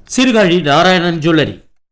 Sirkazhi Narayanan jewellery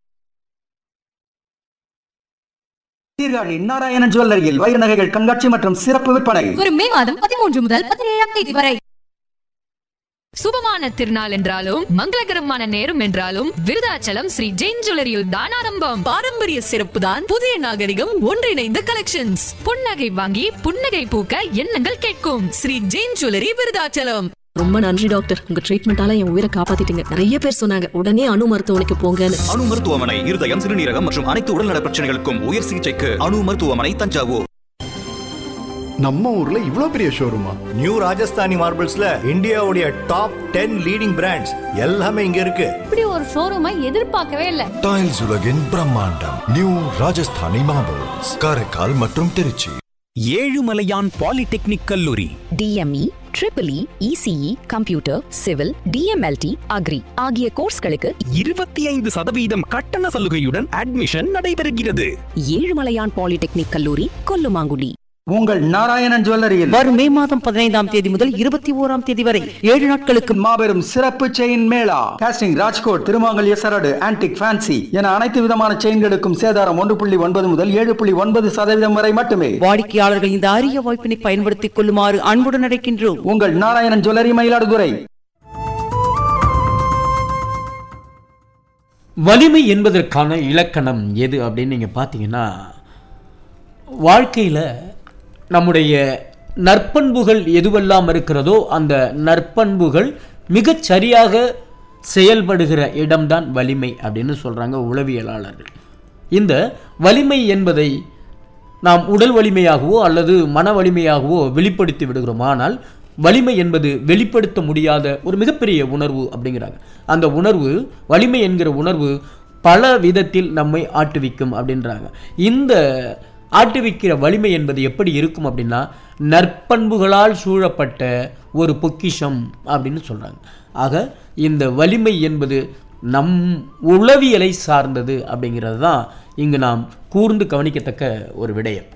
Sirkazhi Narayanan ஜுவல்லரியில் வைர நகைகள் கண்காட்சி மற்றும் சிறப்பு விற்பனை வரும் மே மாதம் பதிமூன்று முதல் பதினேழாம் தேதி வரை சுபமான திருநாள் என்றாலும் மங்களகரமான நேரம் என்றாலும் விருதாச்சலம் ஸ்ரீ ஜெயின் ஜுவல்லரியில் தான் ஆரம்பம் பாரம்பரிய சிறப்பு தான் புதிய நாகரிகம் ஒன்றிணைந்த கலெக்ஷன்ஸ் புன்னகை வாங்கி புன்னகை பூக்க எண்ணங்கள் கேட்கும் ஸ்ரீ ஜெயின் ஜுவல்லரி விருதாச்சலம் ரொம்ப நன்றி டாக்டர் உங்க ட்ரீட்மெண்டால என் உயிரை காப்பாத்திட்டீங்க நிறைய பேர் சொன்னாங்க உடனே அணு மருத்துவமனைக்கு போங்கன்னு அணு மருத்துவமனை இருதயம் சிறுநீரகம் மற்றும் அனைத்து உடல்நல பிரச்சனைகளுக்கும் உயர் சிகிச்சைக்கு அணு மருத்துவமனை தஞ்சாவூர் நம்ம ஊர்ல இவ்ளோ பெரிய ஷோரூமா நியூ ராஜஸ்தானி மார்பிள்ஸ்ல இந்தியாவுடைய டாப் டென் லீடிங் பிராண்ட்ஸ் எல்லாமே இங்க இருக்கு இப்படி ஒரு ஷோரூமை எதிர்பார்க்கவே இல்ல டைல்ஸ் உலகின் பிரம்மாண்டம் நியூ ராஜஸ்தானி மார்பிள்ஸ் காரைக்கால் மற்றும் திருச்சி ஏழுமலையான் பாலிடெக்னிக் கல்லூரி DME triple E ECE computer civil DMLT agri ஆகிய கோர்ஸ்களுக்கு இருபத்தி ஐந்து சதவீதம் கட்டண சலுகையுடன் அட்மிஷன் நடைபெறுகிறது ஏழுமலையான் பாலிடெக்னிக் கல்லூரி கொல்லுமாங்குடி உங்கள் நாராயணன் ஜுவல்லரியில் வரும் மே மாதம் பதினைந்தாம் தேதி முதல் இருபத்தி ஓராம் தேதி வரை ஏழு நாட்களுக்கு மாபெரும் சிறப்பு செயின் மேளா காஸ்டிங் ராஜ்கோட் திருமாங்கல்ய சரடு ஆன்டிக் ஃபேன்சி என அனைத்து விதமான செயின்களுக்கும் சேதாரம் ஒன்று புள்ளி ஒன்பது முதல் ஏழு புள்ளி ஒன்பது சதவீதம் வரை மட்டுமே வாடிக்கையாளர்கள் இந்த அரிய வாய்ப்பினை பயன்படுத்திக் கொள்ளுமாறு அன்புடன் அழைக்கின்றோம் உங்கள் நாராயணன் ஜுவல்லரி மயிலாடுதுறை வலிமை என்பதற்கான இலக்கணம் எது அப்படின்னு நீங்கள் பார்த்தீங்கன்னா வாழ்க்கையில் நம்முடைய நற்பண்புகள் எதுவெல்லாம் இருக்கிறதோ அந்த நற்பண்புகள் மிகச் சரியாக செயல்படுகிற இடம்தான் வலிமை அப்படின்னு சொல்கிறாங்க உளவியலாளர்கள் இந்த வலிமை என்பதை நாம் உடல் வலிமையாகவோ அல்லது மன வலிமையாகவோ வெளிப்படுத்தி விடுகிறோம் ஆனால் வலிமை என்பது வெளிப்படுத்த முடியாத ஒரு மிகப்பெரிய உணர்வு அப்படிங்கிறாங்க அந்த உணர்வு வலிமை என்கிற உணர்வு பல விதத்தில் நம்மை ஆட்டுவிக்கும் அப்படின்றாங்க இந்த ஆட்டுவிக்கிற வலிமை என்பது எப்படி இருக்கும் அப்படின்னா நற்பண்புகளால் சூழப்பட்ட ஒரு பொக்கிஷம் அப்படின்னு சொல்கிறாங்க ஆக இந்த வலிமை என்பது நம் உளவியலை சார்ந்தது அப்படிங்கிறது தான் இங்கு நாம் கூர்ந்து கவனிக்கத்தக்க ஒரு விடயம்